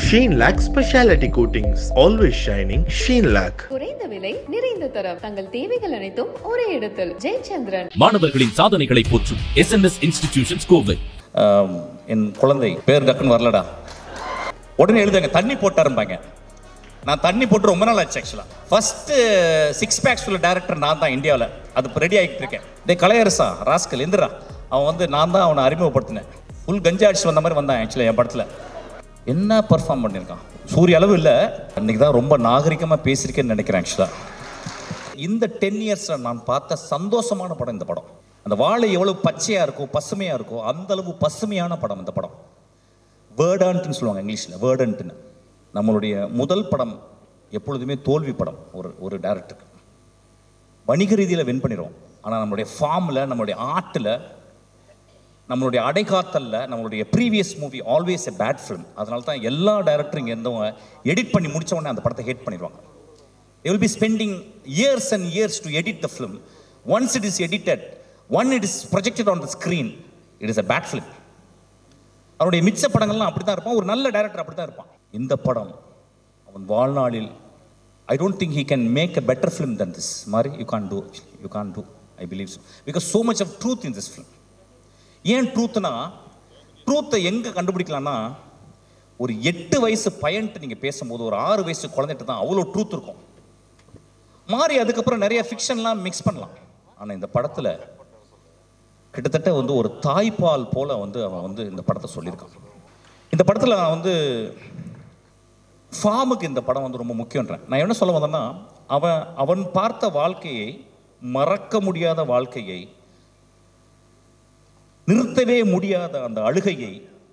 Sheen Lac Specialty Coatings. Always shining. Sheen Lac. குறைந்த விலை நிறைந்த தரம் தங்கள் தேவைகள் அனைத்தும் ஒரே இடத்தில் ஜெயச்சந்திரன் மாணவர்களின் சாதனைகளை போற்றும் S N S institutions Kovai ஆம், என் குழந்தை பேர் டக்குன்னு வரலடா உடனே எழுதுங்க தண்ணி போட்டாரும்பாங்க நான் தண்ணி போட்டு ரொம்ப நாள் ஆச்சு ஆக்சுவலாக ஃபர்ஸ்ட் சிக்ஸ் பேக்ஸ் உள்ள டேரக்டர் நான் தான் இந்தியாவில் அது இப்போ ரெடி ஆகிட்டு இருக்கேன் டே கலையரசா ராஸ்கல் எந்திரா அவன் வந்து நான் தான் அவனை அறிமுகப்படுத்தினேன் ஃபுல் கஞ்சா அடிச்சு வந்த மாதிரி வந்தான் ஆக்சுவலாக என் படத்தில் என்ன பர்ஃபார்ம் பண்ணியிருக்கான் சூரிய அளவு இல்லை அன்னைக்கு தான் ரொம்ப நாகரிகமாக பேசியிருக்கேன்னு நினைக்கிறேன் ஆக்சுவலாக இந்த டென் இயர்ஸில் நான் பார்த்த சந்தோஷமான படம் இந்த படம் அந்த வாழை எவ்வளவு பச்சையாக இருக்கோ பசுமையாக இருக்கோ அந்த அளவு பசுமையான படம் இந்த படம் வேர்டன்ட்னு சொல்லுவாங்க இங்கிலீஷில் வேர்டன்ட்னு நம்மளுடைய முதல் படம் எப்பொழுதுமே தோல்வி படம் ஒரு ஒரு டேரக்டருக்கு வணிக ரீதியில் வின் பண்ணிடுவோம் ஆனால் நம்மளுடைய ஃபார்மில் நம்மளுடைய ஆர்ட்டில் நம்மளுடைய அடைகாத்தல்ல நம்மளுடைய previous movie always a bad film அதனால தான் எல்லா டேரக்டரும் இங்கே இருந்தவங்க எடிட் பண்ணி முடிச்ச உடனே அந்த படத்தை ஹேட் பண்ணிடுவாங்க they will be spending years and years to edit the film once it is edited one it is projected on the screen it is a bad film அவருடைய மிச்ச படங்கள்லாம் அப்படி தான் இருப்பான் ஒரு நல்ல டைரக்டர் அப்படி தான் இருப்பான் இந்த படம் அவன் வாழ்நாளில் I don't think he can make a better film than this மாதிரி you can do you can do I believe so because so much of truth in this film ஏன் ட்ரூத்னா ட்ரூத்தை எங்கே கண்டுபிடிக்கலாம்னா ஒரு எட்டு வயசு பையன்ட்டு நீங்கள் பேசும்போது ஒரு ஆறு வயசு குழந்தைகிட்ட தான் அவ்வளோ ட்ரூத் இருக்கும் மாறி அதுக்கப்புறம் நிறைய ஃபிக்ஷன்லாம் மிக்ஸ் பண்ணலாம் ஆனால் இந்த படத்தில் கிட்டத்தட்ட வந்து ஒரு தாய்ப்பால் போல வந்து அவன் வந்து இந்த படத்தை சொல்லியிருக்கான் இந்த படத்தில் நான் வந்து ஃபார்முக்கு இந்த படம் வந்து ரொம்ப முக்கியன்றேன் நான் என்ன சொல்ல வந்தேன்னா அவன் அவன் பார்த்த வாழ்க்கையை மறக்க முடியாத வாழ்க்கையை நிறுத்தவே முடியாத அந்த அழுகையை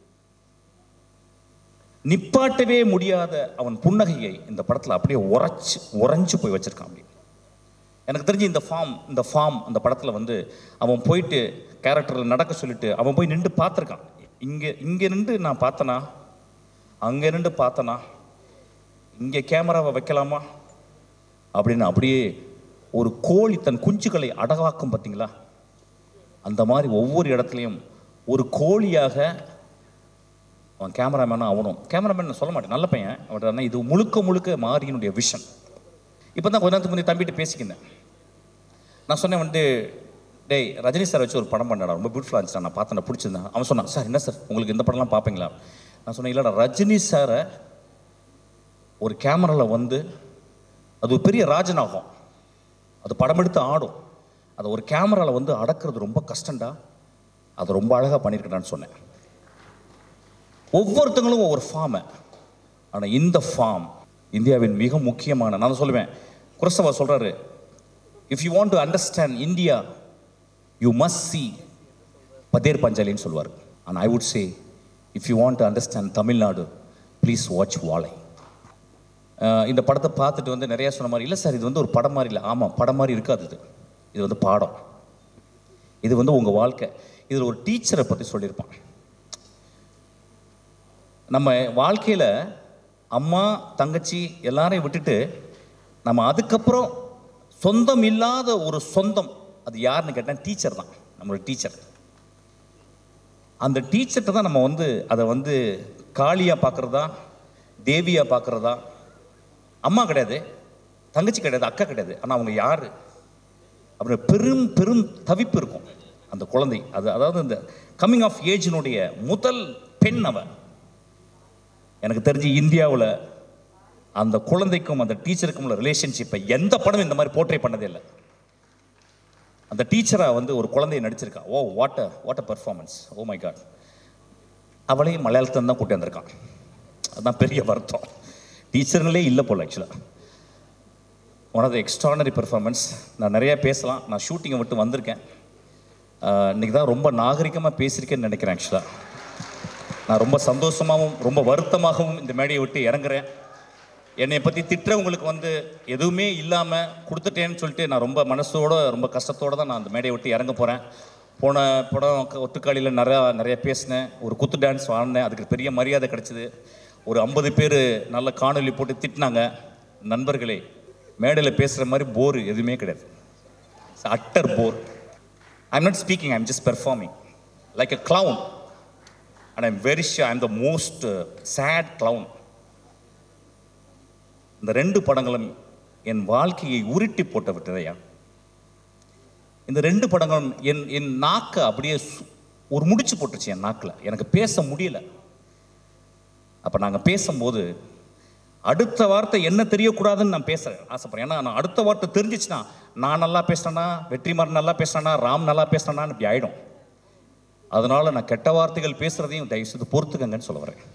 நிப்பாட்டவே முடியாத அவன் புன்னகையை இந்த படத்தில் அப்படியே உரைச்சு உறைஞ்சு போய் வச்சிருக்கான் அப்படி எனக்கு தெரிஞ்சு இந்த ஃபார்ம் இந்த ஃபார்ம் அந்த படத்தில் வந்து அவன் போயிட்டு கேரக்டரில் நடக்க சொல்லிட்டு அவன் போய் நின்று பார்த்துருக்கான் இங்கே இங்கே நின்று நான் பார்த்தனா அங்கே நின்று பார்த்தனா இங்கே கேமராவை வைக்கலாமா அப்படின்னு அப்படியே ஒரு கோழி தன் குஞ்சுகளை அடகாக்கும் பார்த்தீங்களா அந்த மாதிரி ஒவ்வொரு இடத்துலையும் ஒரு கோழியாக அவன் கேமராமேனாக ஆகணும் கேமராமேன் நான் சொல்ல மாட்டேன் நல்ல பையன் அவன் ஆனால் இது முழுக்க முழுக்க மாறியினுடைய விஷன் இப்போ தான் கொஞ்ச நேரத்துக்கு முன்னாடி தம்பிட்டு பேசிக்கினேன் நான் சொன்னேன் வந்து டேய் ரஜினி சார் வச்சு ஒரு படம் பண்ணடா ரொம்ப பியூட்டிஃபுல்லாக இருந்துச்சு நான் பார்த்தேன் பிடிச்சிருந்தேன் அவன் சொன்னான் சார் என்ன சார் உங்களுக்கு இந்த படம்லாம் பார்ப்பீங்களா நான் சொன்னேன் இல்லைடா ரஜினி சாரை ஒரு கேமராவில் வந்து அது ஒரு பெரிய ராஜநாகம் அது படம் எடுத்து ஆடும் அதை ஒரு கேமராவில் வந்து அடக்கிறது ரொம்ப கஷ்டம்டா அது ரொம்ப அழகாக பண்ணியிருக்கடான்னு சொன்னேன் ஒவ்வொருத்தங்களும் ஒவ்வொரு ஃபார்மை ஆனால் இந்த ஃபார்ம் இந்தியாவின் மிக முக்கியமான நான் சொல்லுவேன் குரசவா சொல்கிறாரு if you want to understand India you must see Pather பஞ்சாலின்னு சொல்லுவார் and I would say if you want to understand Tamil Nadu please watch Vaazhai uh இந்த படத்தை பார்த்துட்டு வந்து நிறையா சொன்ன மாதிரி இல்லை சார் இது வந்து ஒரு படம் மாதிரி இல்லை ஆமாம் படம் மாதிரி இருக்காது இது இது வந்து பாடம் இது வந்து உங்கள் வாழ்க்கை இதில் ஒரு டீச்சரை பற்றி சொல்லியிருப்பான் நம்ம வாழ்க்கையில் அம்மா தங்கச்சி எல்லாரையும் விட்டுட்டு நம்ம அதுக்கப்புறம் சொந்தம் இல்லாத ஒரு சொந்தம் அது யாருன்னு கேட்டால் டீச்சர் தான் நம்மளோட டீச்சர் அந்த டீச்சர்கிட்ட தான் நம்ம வந்து அதை வந்து காளியாக பார்க்குறதா தேவியாக பார்க்குறதா அம்மா கிடையாது தங்கச்சி கிடையாது அக்கா கிடையாது ஆனால் அவங்க யார் அப்புறம் பெரும் பெரும் தவிப்பு இருக்கும் அந்த குழந்தை அது அதாவது இந்த கம்மிங் ஆஃப் ஏஜினுடைய முதல் பெண் அவன் எனக்கு தெரிஞ்சு இந்தியாவில் அந்த குழந்தைக்கும் அந்த டீச்சருக்கும் உள்ள ரிலேஷன்ஷிப்பை எந்த படம் இந்த மாதிரி போர்ட்ரே பண்ணதே இல்லை அந்த டீச்சராக வந்து ஒரு குழந்தைய நடிச்சிருக்கா oh what a what a performance oh my God அவளையும் மலையாளத்தில் தான் கூட்டி வந்திருக்கான் அதுதான் பெரிய வருத்தம் டீச்சர்ங்களே இல்லை போல் ஆக்சுவலாக one of the extraordinary performance நான் நிறையா பேசலாம் நான் ஷூட்டிங்கை விட்டு வந்திருக்கேன் ஆஹ் இன்னைக்கு தான் ரொம்ப நாகரிகமாக பேசியிருக்கேன்னு நினைக்கிறேன் ஆக்சுவலாக நான் ரொம்ப சந்தோஷமாகவும் ரொம்ப வருத்தமாகவும் இந்த மேடையை விட்டு இறங்குறேன் என்னை பற்றி திட்டுறவங்களுக்கு வந்து எதுவுமே இல்லாமல் கொடுத்துட்டேன்னு சொல்லிட்டு நான் ரொம்ப மனசோட ரொம்ப கஷ்டத்தோடு தான் நான் அந்த மேடையை விட்டு இறங்க போகிறேன் போன படம் க- ஒத்துக்காளியில் நிறையா நிறைய பேசினேன் ஒரு குத்து டான்ஸ் ஆடினேன் அதுக்கு பெரிய மரியாதை கிடைச்சிது ஒரு ஐம்பது பேர் நல்ல காணொலி போட்டு திட்டினாங்க நண்பர்களே மேடையில் பேசுகிற மாதிரி போர் எதுவுமே கிடையாது utter bore I'm not speaking I'm just performing like a clown and I'm very sure I'm the most uh, sad clown இந்த ரெண்டு படங்களும் என் வாழ்க்கையை உருட்டி போட்ட விட்டதையா இந்த ரெண்டு படங்களும் என் என் நாக்கை அப்படியே சு- ஒரு முடிச்சு போட்டுருச்சு என் நாக்கில் எனக்கு பேச முடியல அப்போ நாங்கள் பேசும்போது அடுத்த வார்த்தை என்ன தெரியக்கூடாதுன்னு நான் பேச ஆசைப்படுறேன் ஏன்னா நான் அடுத்த வார்த்தை தெரிஞ்சிச்சுன்னா நான் நல்லா பேசுனேன்னா வெற்றிமாறன் நல்லா பேசுனேன்னா ராம் நல்லா பேசுனேன்னா இப்படி ஆயிடும் அதனால நான் கெட்ட வார்த்தைகள் பேசுறதையும் தயவு செய்து பொறுத்துக்கங்கன்னு சொல்ல வரேன்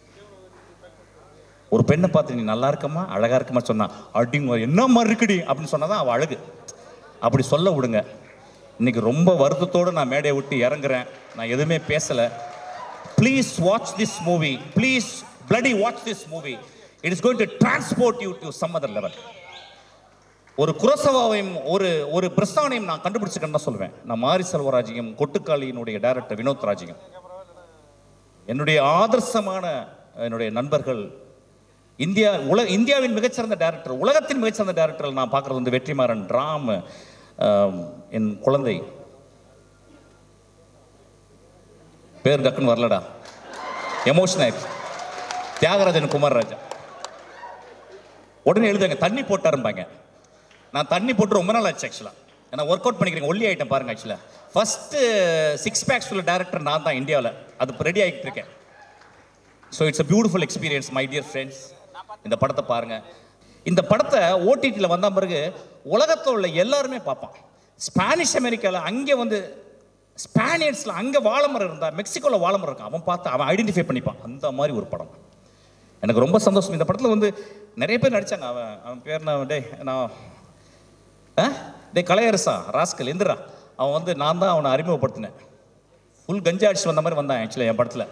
ஒரு பெண்ணை பார்த்து நீ நல்லா இருக்கமா அழகா இருக்கமா சொன்னா அடிங்க என்ன மாதிரி இருக்குடி அப்படின்னு சொன்னாதான் அவள் அழகு அப்படி சொல்ல விடுங்க இன்னைக்கு ரொம்ப வருத்தத்தோடு நான் மேடையை விட்டு இறங்குறேன் நான் எதுவுமே பேசலை please watch this movie please bloody watch this movie it is going to transport you to some other level ஒரு குரசவாவையும் ஒரு ஒரு பிரஸ்தானையும் நான் கண்டுபிடிச்சிக்கன்னு தான் சொல்லுவேன் நான் மாரி செல்வராஜையும் கொட்டுக்காளியினுடைய டைரக்டர் வினோத் ராஜையும் என்னுடைய ஆதர்சமான என்னுடைய நண்பர்கள் இந்தியா உலக இந்தியாவின் மிகச்சிறந்த டைரக்டர் உலகத்தின் மிகச்சிறந்த டைரக்டர் நான் பார்க்குறது வந்து வெற்றிமாறன் ராம் ஆம், என் குழந்தை பேர் டக்குன்னு வரலடா எமோஷன் ஆயிடுச்சு தியாகராஜன் குமார் ராஜா உடனே எழுதுங்க தண்ணி போட்டாரும்பாங்க நான் தண்ணி போட்டு ரொம்ப நாள் ஆச்சு ஆக்சுவலாக நான் ஒர்க் அவுட் பண்ணிக்கிறேன் ஒல்லி ஐட்டம் பாருங்க ஆக்சுவலாக ஃபஸ்ட்டு சிக்ஸ் பேக்ஸ் உள்ள டேரக்டர் நான் தான் இந்தியாவில் அது இப்போ ரெடி ஆகிட்டு இருக்கேன் so it's a beautiful experience my dear friends இந்த படத்தை பாருங்க இந்த படத்தை ஓடிடியில் வந்த பிறகு உலகத்தில் உள்ள எல்லாருமே பார்ப்பான் ஸ்பானிஷ் அமெரிக்காவில் அங்கே வந்து ஸ்பானியர்ஸில் அங்கே வாழைமரம் இருந்தா மெக்சிகோவில் வாழைமரம் இருக்கும் அவன் பார்த்து அவன் ஐடென்டிஃபை பண்ணிப்பான் அந்த மாதிரி ஒரு படம் எனக்கு ரொம்ப சந்தோஷம் இந்த படத்தில் வந்து நிறைய பேர் நடிச்சாங்க அவன் அவன் பேர் நான் டே நான் ஆ டே கலையரசா ராஸ்கல் எந்திரா அவன் வந்து நான் தான் அவனை அறிமுகப்படுத்தினேன் ஃபுல் கஞ்சா அடிச்சு வந்த மாதிரி வந்தான் ஆக்சுவலி என் படத்தில்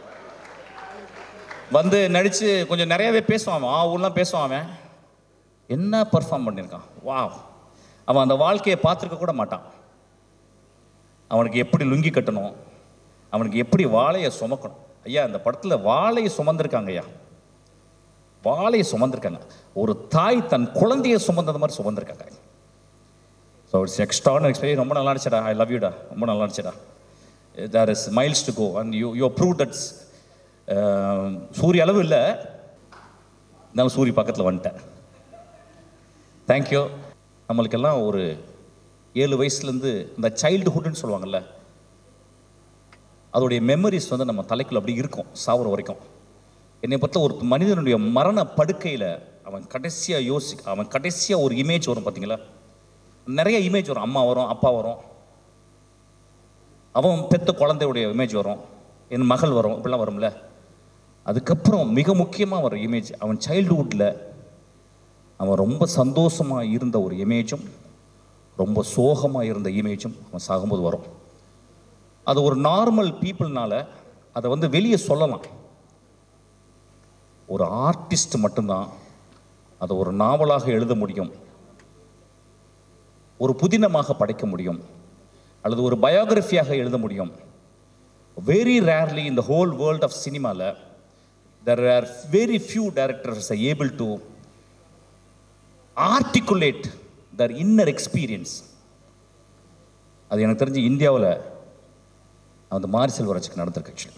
வந்து நடித்து கொஞ்சம் நிறையவே பேசுவான் அவன் ஆ ஊர்லாம் பேசுவான் அவன் என்ன பர்ஃபார்ம் பண்ணியிருக்கான் வா அவன் அந்த வாழ்க்கையை பார்த்துருக்க கூட மாட்டான் அவனுக்கு எப்படி லுங்கி கட்டணும் அவனுக்கு எப்படி வாழையை சுமக்கணும் ஐயா இந்த படத்தில் வாழையை சுமந்திருக்காங்க ஐயா வாழையை சுமந்திருக்காங்க ஒரு தாய் தன் குழந்தையை சுமந்தது மாதிரி சுமந்திருக்காங்க ஸோ இட்ஸ் எக்ஸ்ட்ரான எக்ஸ்பீரியன்ஸ் ரொம்ப நல்லா இருந்துச்சுடா ஐ லவ் யூடா ரொம்ப நல்லா இருந்துச்சுடா there is miles to go and you you prove that's சூரிய அளவு இல்லை இருந்தாலும் சூரிய பக்கத்தில் வந்துட்டேன் தேங்க்யூ நம்மளுக்கெல்லாம் ஒரு ஏழு வயசுலேருந்து இந்த சைல்டுஹுட்னு சொல்லுவாங்கல்ல அதோடைய மெமரிஸ் வந்து நம்ம தலைக்குள்ள அப்படி இருக்கும் சாவர வரைக்கும் என்னை பொறுத்த ஒரு மனிதனுடைய மரண படுக்கையில் அவன் கடைசியாக யோசி அவன் கடைசியாக ஒரு இமேஜ் வரும் பார்த்தீங்களா நிறைய இமேஜ் வரும் அம்மா வரும் அப்பா வரும் அவன் பெத்த குழந்தையுடைய இமேஜ் வரும் என் மகள் வரும் இப்படிலாம் வரும்ல அதுக்கப்புறம் மிக முக்கியமாக வர இமேஜ் அவன் சைல்டுஹுட்டில் அவன் ரொம்ப சந்தோஷமாக இருந்த ஒரு இமேஜும் ரொம்ப சோகமாக இருந்த இமேஜும் அவன் சாகும்போது வரும் அது ஒரு நார்மல் பீப்புள்னால அதை வந்து வெளியே சொல்லலாம் ஒரு ஆர்டிஸ்ட் மட்டும்தான் அதை ஒரு நாவலாக எழுத முடியும் ஒரு புதினமாக படைக்க முடியும் அல்லது ஒரு பயோகிராஃபியாக எழுத முடியும் வெரி ரேர்லி இந்த ஹோல் வேர்ல்ட் ஆஃப் சினிமாவில் there are very few directors able to articulate their inner experience அது எனக்கு தெரிஞ்சு இந்தியாவில் அந்த மாரி செல்வராஜுக்கு நடந்திருக்கு actually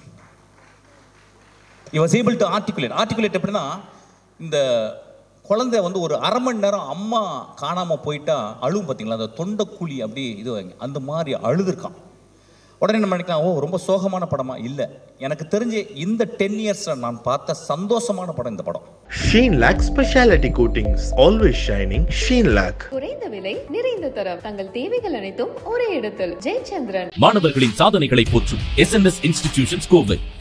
was able to articulate articulate எப்படின்னா இந்த குழந்தை வந்து ஒரு அரை மணி நேரம் அம்மா காணாமல் போயிட்டா அழுவும் பார்த்தீங்களா அந்த தொண்டைக்குழி அப்படி இது வாங்கி அந்த மாதிரி அழுதுருக்கான் உடனே நம்ம நினைக்கலாம் ஓ ரொம்ப சோகமான படமா இல்லை எனக்கு தெரிஞ்சு இந்த டென் இயர்ஸில் நான் பார்த்த சந்தோஷமான படம் இந்த படம் Sheen Lac Speciality Coatings. Always shining. Sheen Lac. குறைந்த விலை நிறைந்த தரம் தங்கள் தேவைகள் அனைத்தும் ஒரே இடத்தில் ஜெயச்சந்திரன் மாணவர்களின் சாதனைகளை போற்றும் S N S institutions Kovai